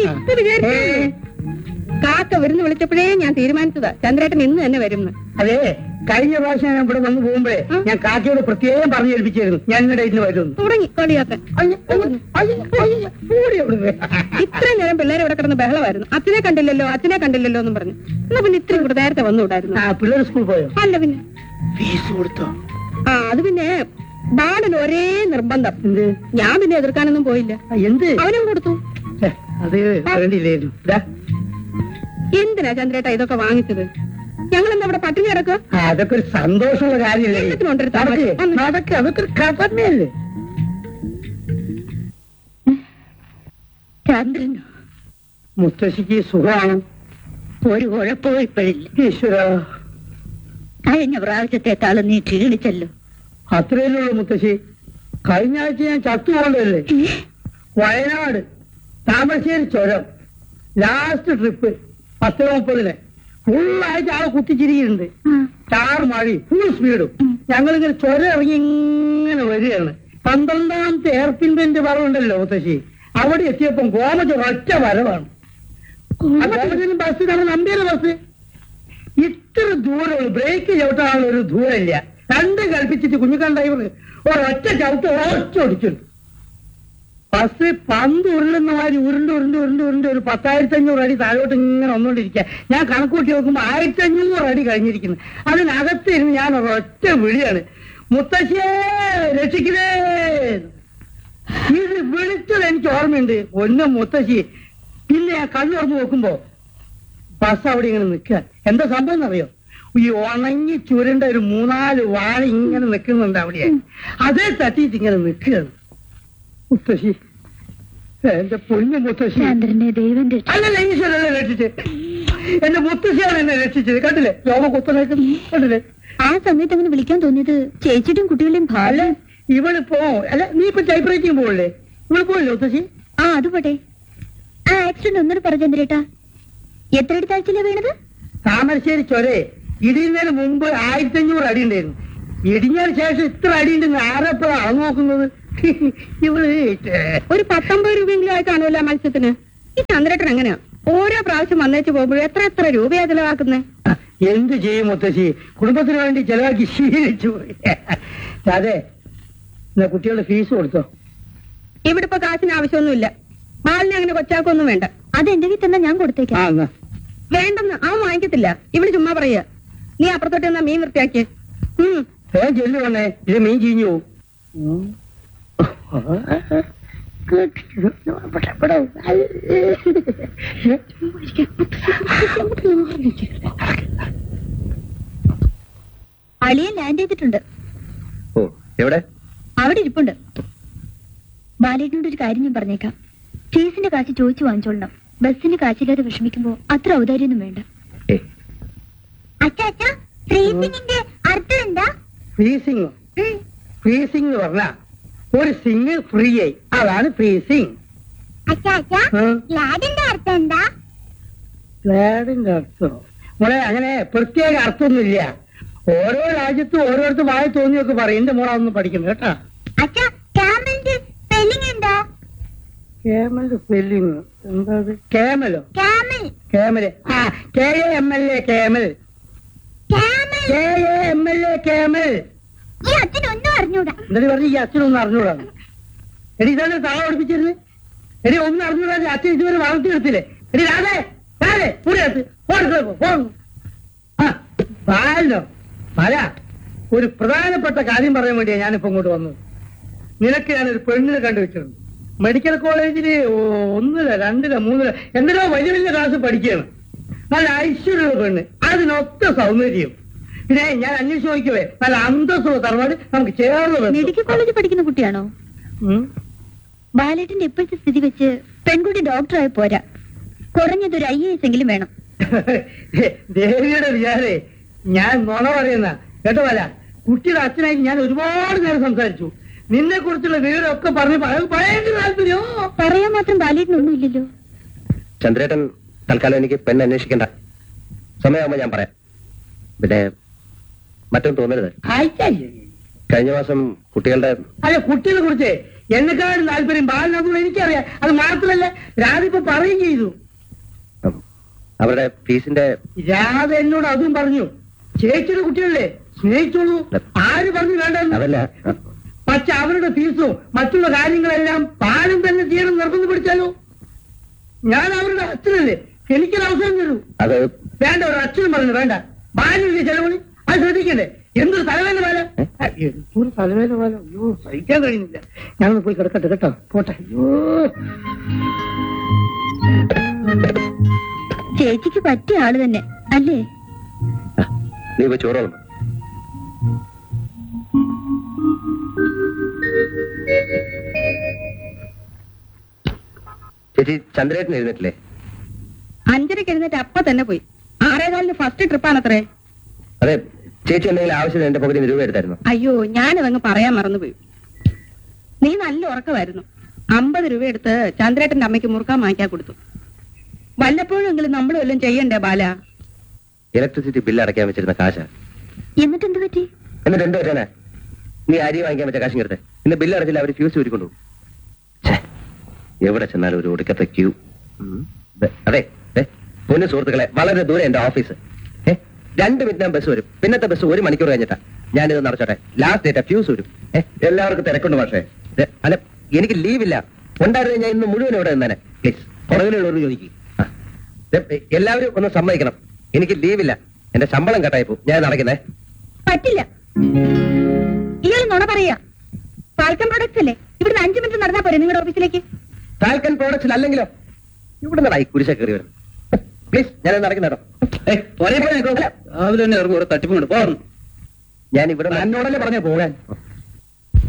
ഇപ്പൊ വിചാരിച്ചു കാക്ക വരുന്ന് വിളിച്ചപ്പോഴേ ഞാൻ തീരുമാനിച്ചതാ ചന്ദ്രേട്ടൻ ഇന്ന് തന്നെ വരുന്നു അതെ കഴിഞ്ഞ പ്രാവശ്യം ഞാൻ ഇവിടെ വന്ന് പോകുമ്പോഴേ ഉം. ഞാൻ കാക്കയോട് പ്രത്യേകം പറഞ്ഞു ഏൽപ്പിച്ചായിരുന്നു ഞാൻ ഇന്ന് ഡേറ്റിന് വരുന്നു തുടങ്ങി കളിയാക്കാൻ അയ്യ, അയ്യ, അയ്യ, അയ്യ, ഓടി അവിടുന്ന്. ഇത്രയും നേരം പിള്ളേരെ ഇവിടെ കിടന്ന് ബഹളമായിരുന്നു അച്ഛനെ കണ്ടില്ലല്ലോ അച്ഛനെ കണ്ടില്ലല്ലോ എന്നും പറഞ്ഞു എന്നാ പിന്നെ ഇത്രയും കൂടെ നേരത്തെ വന്നുകൂടായിരുന്നു ആ പിള്ളേർ സ്കൂളിൽ പോയോ അല്ല പിന്നെ ഫീസ് കൊടുത്തോ ആ അത് പിന്നെ ബാലന് ഒരേ നിർബന്ധം എന്ത് ഞാൻ പിന്നെ എതിർക്കാനൊന്നും പോയില്ല ആ, എന്ത് അവനും കൊടുത്തു ഛെ, അത് വേണ്ടിയില്ലായിരുന്നു ഇതാ, എന്തിനാ ചന്ദ്രേട്ട ഇതൊക്കെ വാങ്ങിച്ചത് ഞങ്ങൾ എന്താ ഇവിടെ പട്ടിണി കിടക്കുക ആ, അതൊക്കെ ഒരു സന്തോഷമുള്ള കാര്യമല്ലേ എല്ലാത്തിനും ഉണ്ടൊരു നടക്ക്, തമാശ. വന്ന്. നടക്ക് അതൊക്കെ ഒരു കഥമയല്ലേ ചന്ദ്രനോ മുത്തശ്ശിക്ക് സുഖമാണ് ഒരു കുഴപ്പവും ഇപ്പോഴില്ല ഈശ്വര കഴിഞ്ഞ പ്രാവശ്യത്തെക്കാളും നീ ക്ഷീണിച്ചല്ലോ അത്രയല്ലേ ഉള്ളൂ മുത്തശ്ശി കഴിഞ്ഞ ആഴ്ച ഞാൻ ചത്തുകൊണ്ടല്ലേ വയനാട് താമരശ്ശേരി ചുരം ലാസ്റ്റ് ട്രിപ്പ് പത്ത് മുപ്പതിന് ഫുള്ളായിട്ട് ആളെ കുത്തിച്ചിരിക്കുന്നുണ്ട് ചാറ് മഴ ഫുൾ സ്പീഡും ഞങ്ങളിങ്ങനെ ചുരം ഇറങ്ങി ഇങ്ങനെ വരികയാണ് പന്ത്രണ്ടാമത്തെ എയർപിൻ ബെന്റ് പറഞ്ഞുണ്ടല്ലോ മുത്തശ്ശി അവിടെ എത്തിയപ്പം ഗോമജ ഒറ്റ വരവാണ് ആ ഗോമജന് ബസ് നമ്മുടെ നമ്പിയുടെ ബസ് ഇത്ര ദൂരമുള്ളൂ ബ്രേക്ക് ചവിട്ടാനുള്ള ഒരു ദൂരമില്ല രണ്ട് കൽപ്പിച്ചിട്ട് കുഞ്ഞുക്കാൻ ഡ്രൈവർ ഒരൊറ്റ ചവിട്ട് ഒറ്റ ഓടിച്ചുണ്ട് ബസ് പന്ത് ഉരുളുന്ന മാതിരി ഉരുണ്ട് ഉരുണ്ട് ഉരുണ്ട് ഉരുണ്ട് ഒരു പത്തായിരത്തി അഞ്ഞൂറ് അടി താഴോട്ട് ഇങ്ങനെ വന്നുകൊണ്ടിരിക്കുക ഞാൻ കണക്കൂട്ടി നോക്കുമ്പോൾ ആയിരത്തി അഞ്ഞൂറ് അടി കഴിഞ്ഞിരിക്കുന്നു അതിനകത്ത് ഇരുന്ന് ഞാൻ ഒരൊറ്റ വിളിയാണ് മുത്തശ്ശിയെ രക്ഷിക്കണേ ഇത് വിളിച്ചത് എനിക്ക് ഓർമ്മയുണ്ട് ഒന്ന് മുത്തശ്ശി പിന്നെ ഞാൻ കണ്ണു തുറന്ന് നോക്കുമ്പോ ബസ് അവിടെ ഇങ്ങനെ നിൽക്കുക എന്താ സംഭവം എന്നറിയോ ഈ ഉണങ്ങി ചുരുണ്ട ഒരു മൂന്നാല് വാഴ ഇങ്ങനെ നിൽക്കുന്നുണ്ട് അവിടെ അതേ തട്ടിയിട്ട് ഇങ്ങനെ നിൽക്കുകയാണ് മുത്തശ്ശി എന്റെ പൊന്നു മുത്തശ്ശി ചന്ദ്രനെ ദൈവം രക്ഷ അല്ലല്ല ഈശ്വരല്ലേ രക്ഷിച്ച് എന്റെ മുത്തശ്ശിയാണ് എന്നെ രക്ഷിച്ചത് കണ്ടില്ലേ രോമ കുത്തനേക്ക് കണ്ടില്ലേ ആ സമയത്ത് അങ്ങനെ വിളിക്കാൻ തോന്നിയത് ചേച്ചിയുടെയും കുട്ടികളുടെയും അല്ല ഭാര്യ ഇവളിപ്പോ അല്ല നീ ഇപ്പൊ ടൈപ്പ് റൈറ്റിംഗ് പോകല്ലേ ഇവള് പോയില്ലേ മുത്തശ്ശി ആ അത് പോട്ടെ ആ ആക്സിഡന്റ് ഒന്നൂടെ പറ ചന്ദ്രേട്ടാ എത്ര അടുത്താഴ്ചയിലാ വീണത് താമരശ്ശേരി ചൊരേ ഇടിയുന്നതിന് മുമ്പ് ആയിരത്തി അഞ്ഞൂറ് അടി ഉണ്ടായിരുന്നു ഇടിഞ്ഞതിന് ശേഷം ഇത്ര അടി ഉണ്ടെന്ന് ആരെപ്പോഴാണ് അളന്ന് നോക്കുന്നത് ഇവള് ഛേ, ഒരു പത്തൊമ്പത് രൂപയെങ്കിലും ആയി കാണുമല്ലോ ആ മത്സ്യത്തിന് ഈ ചന്ദ്രേട്ടൻ എങ്ങനെയാ ഓരോ പ്രാവശ്യം വന്നേച്ച് പോകുമ്പോഴും എത്ര എത്ര രൂപയാ ചെലവാക്കുന്നേ എന്ത് ചെയ്യും മുത്തശ്ശി കുടുംബത്തിന് വേണ്ടി ചെലവാക്കി ശീലിച്ചു പോയി അതെ എന്നാ കുട്ടികളുടെ ഫീസ് കൊടുത്തോ ഇവിടെ ഇപ്പൊ കാശിന് ആവശ്യമൊന്നുമില്ല ബാലിനെ അങ്ങനെ കൊച്ചാക്കൊന്നും വേണ്ട അത് എന്റെ വീട്ടിൽ തന്നെ ഞാൻ കൊടുത്തേക്കാം ആ എന്നാ വേണ്ടെന്ന് അവൻ വാങ്ങിക്കത്തില്ല ഇവിടെ ചുമ്മാ പറയാ നീ അപ്പുറത്തോട്ട് എന്നാ മീൻ വൃത്തിയാക്കിയേ ഉം വേഗം ചെല്ലു വന്നേ ഇത് മീൻ ചീഞ്ഞു പോവും അളിയൻ ലാൻഡ് ചെയ്തിട്ടുണ്ട് ഓ എവിടെ അവിടെ ഇരിപ്പുണ്ട് ബാലേട്ടനോട് ഒരു കാര്യം ഞാൻ പറഞ്ഞേക്കാം ഫീസിന്റെ കാശ് ചോദിച്ചു വാങ്ങിച്ചോളണം ബസ്സിന് കാശില്ലാതെ വിഷമിക്കുമ്പോ അത്ര ഔദാര്യൊന്നും വേണ്ട ഏ അച്ഛാ ഫ്രീസിംഗിന്റെ അർത്ഥം എന്താ ഫ്രീസിങ് ഫ്രീസിങ് എന്ന് പറഞ്ഞാ ഒരു സിങ് ഫ്രീ ആയി അതാണ് ഫ്രീസിങ് അച്ഛാ ലാഡിന്റെ അർത്ഥം എന്താ ഗ്ലാഡിന്റെ അർത്ഥം മോളെ അങ്ങനെ പ്രത്യേക അർത്ഥമൊന്നുമില്ല ഓരോ രാജ്യത്തും ഓരോരുത്തർ വായി തോന്നിയൊക്കെ പറയും എന്റെ മോളെ അതൊന്നും പഠിക്കുന്നു കേട്ടാ അച്ഛാ ക്യാമലിന്റെ സ്പെല്ലിംഗ് എന്താ കേമല് സ്പെല്ലിങ് എന്താ അത്? കേമലോ ക്യാമൽ കേമല് ആ K A M L A camel camel K A M L A camel ഈ അച്ഛൻ ഒന്നും അറിഞ്ഞൂടാ എന്നിട്ട് പറഞ്ഞ് ഈ അച്ഛനൊന്നും അറിഞ്ഞൂടാ എടി ഇതാണ് താള പഠിപ്പിച്ചിരുന്നത് എടി ഒന്നും അറിഞ്ഞൂടാ അച്ഛൻ ഇതുവരെ വളർത്തിയെടുത്തില്ലേ എടി രാധേ രാധേ പൂരിയത്ത് ആ പാലോ പല ഒരു പ്രധാനപ്പെട്ട കാര്യം പറയാൻ വേണ്ടിയാ ഞാനിപ്പോ ഇങ്ങോട്ട് വന്നത് നിനക്ക് ഞാനൊരു പെണ്ണിനെ കണ്ടുവച്ചിട്ടുണ്ട് മെഡിക്കൽ കോളേജില് ഒ- ഒന്നില രണ്ടില മൂന്നില എന്തിനോ വലിയ വലിയ ക്ലാസ് പഠിക്കുകയാണ് നല്ല ഐശ്വര്യമുള്ള പെണ്ണ് അതിനൊത്ത സൗന്ദര്യം പിന്നെ ഞാൻ അന്വേഷിച്ച് നോക്കിയവേ നല്ല അന്തസ്സുള്ള തറവാട് നമുക്ക് ചേർന്ന് വെച്ചു. മെഡിക്കൽ കോളേജിൽ പഠിക്കുന്ന കുട്ടിയാണോ ഉം. ബാലേട്ടന്റെ ഇപ്പോഴത്തെ സ്ഥിതി വെച്ച് പെൺകുട്ടി ഡോക്ടറായി പോരാ കുറഞ്ഞത് ഒരു ഐ എസ് എങ്കിലും വേണം ദേവിയുടെ വിചാരേ ഞാൻ നുണ പറയുന്ന കേട്ടോ വല കുട്ടിയുടെ അച്ഛനായി ഞാൻ ഒരുപാട് നേരം സംസാരിച്ചു നിന്നെ കുറിച്ചുള്ള വിവരമൊക്കെ പറഞ്ഞ് പ- ഭയങ്കര താല്പര്യോ പറയാൻ മാത്രം ബാലേട്ടനൊന്നും ഇല്ലല്ലോ ചന്ദ്രേട്ടൻ തൽക്കാലം എനിക്ക് പെണ്ണ് അന്വേഷിക്കണ്ട സമയമാകുമ്പോ ഞാൻ പറയാം പിന്നെ മറ്റൊന്നും തോന്നരുത് ആയിട്ടായി കഴിഞ്ഞ മാസം കുട്ടികളുടെ അല്ല കുട്ടികളെ കുറിച്ച് എന്നെക്കാളും താല്പര്യം ബാലനാഥോട് എനിക്കറിയാം അത് മാത്രമല്ല രാധ ഇപ്പൊ പറയുകയും ചെയ്തു ഉം. അവരുടെ ഫീസിന്റെ രാധ എന്നോട് അതും പറഞ്ഞു ചേച്ചിയുടെ കുട്ടികളല്ലേ സ്നേഹിച്ചോളൂ ആര് പറഞ്ഞു വേണ്ടെന്ന് അതല്ല പക്ഷെ അവരുടെ ഫീസും മറ്റുള്ള കാര്യങ്ങളെല്ലാം പാലും തന്നെ ചെയ്യണം നിർബന്ധം പിടിച്ചാലോ ഞാൻ അവരുടെ അച്ഛനല്ലേ എനിക്കൊരു അവസരം തരൂ അത് വേണ്ട ഒരു അച്ഛനും പറഞ്ഞു വേണ്ട ബാലിന്റെ ചെലവിന് അത് ശ്രദ്ധിക്കണ്ടേ എന്തൊരു തലവേദന പോലെ ഏ? എന്തൊരു തലവേദന പോലെ അയ്യോ സഹിക്കാൻ കഴിയുന്നില്ല ഞാനൊന്ന് പോയി കിടക്കട്ടെ കേട്ടോ പോട്ടെ അയ്യോ ചേച്ചിക്ക് പറ്റിയ ആള് തന്നെ അല്ലേ നീ പോയി ചോറോളും ചേച്ചി ചന്ദ്രേട്ടൻ എഴുന്നേറ്റില്ലേ അഞ്ചരക്ക് എഴുന്നേറ്റ് അപ്പ തന്നെ പോയി ആറേകാലിന് ഫസ്റ്റ് ട്രിപ്പാണത്രേ അതെ ചേച്ചി എന്തെങ്കിലും ആവശ്യത്തിന് എന്റെ പകുതി രൂപ എടുത്തായിരുന്നു അയ്യോ ഞാനതങ്ങ് പറയാൻ മറന്നുപോയി നീ നല്ല ഉറക്കമായിരുന്നു അമ്പത് രൂപ എടുത്ത് ചന്ദ്രേട്ടന്റെ അമ്മയ്ക്ക് മുറുക്കാൻ വാങ്ങിക്കാൻ കൊടുത്തു വല്ലപ്പോഴെങ്കിലും നമ്മളും എല്ലാം ചെയ്യണ്ടേ ബാല ഇലക്ട്രിസിറ്റി ബില്ല് അടയ്ക്കാൻ വെച്ചിരുന്ന കാശ എന്നിട്ട് എന്ത് പറ്റി എന്നിട്ട് എന്തോ പറ്റാനാ നീ അരി വാങ്ങിക്കാൻ വെച്ച കാശും കിടത്തെ ഇന്ന് ബില്ല് അടച്ചില്ല അവർ ഫ്യൂസ് ഊരിക്കൊണ്ടു എവിടെ ചെന്നാലും ഒരു ഒടുക്കത്തെ ക്യൂ ദേ, അതെ ദേ, പൊന്നു സുഹൃത്തുക്കളെ വളരെ ദൂരെ എന്റെ ഓഫീസ് ഏ രണ്ട് മിനിറ്റ് ബസ് വരും പിന്നത്തെ ബസ് ഒരു മണിക്കൂർ കഴിഞ്ഞിട്ടാ ഞാനിത് നടച്ചോട്ടെ ലാസ്റ്റ് ഡേറ്റ് ഫ്യൂസ് വരും ഏ എല്ലാവർക്കും തിരക്കുണ്ട് പക്ഷേ ദേ, അല്ല എനിക്ക് ലീവില്ല ഉണ്ടായിരുന്നു ഞാൻ ഇന്ന് മുഴുവൻ ഇവിടെ നിന്നേനെ പ്ലീസ് പുറകിലുള്ളവർ ചോദിക്കും എല്ലാവരും ഒന്ന് സമ്മതിക്കണം എനിക്ക് ലീവില്ല എന്റെ ശമ്പളം കട്ടായി പോകും ഞാൻ നടക്കുന്നേ പറ്റില്ല ഇയാൾ നുണ പറയാ ഫാൽക്കൺ പ്രൊഡക്ട്സ് അല്ലേ ഇവിടുന്ന് അഞ്ചു മിനിറ്റ് നടന്നാ പോരെ നിങ്ങളുടെ ഓഫീസിലേക്ക് ഫാൽക്കൺ പ്രോഡക്ട്സിൽ അല്ലെങ്കിലോ ഇവിടെ നിന്നായി കുരിശ കയറി വരുന്നത് പ്ലീസ് ഞാൻ നടക്കുന്നേട്ടോ രാവിലെ തന്നെ ഇറങ്ങും ഒരു തട്ടിപ്പുണ്ട് പോകണം ഞാൻ ഇവിടെ എന്നോടല്ലേ പറഞ്ഞ പോകാൻ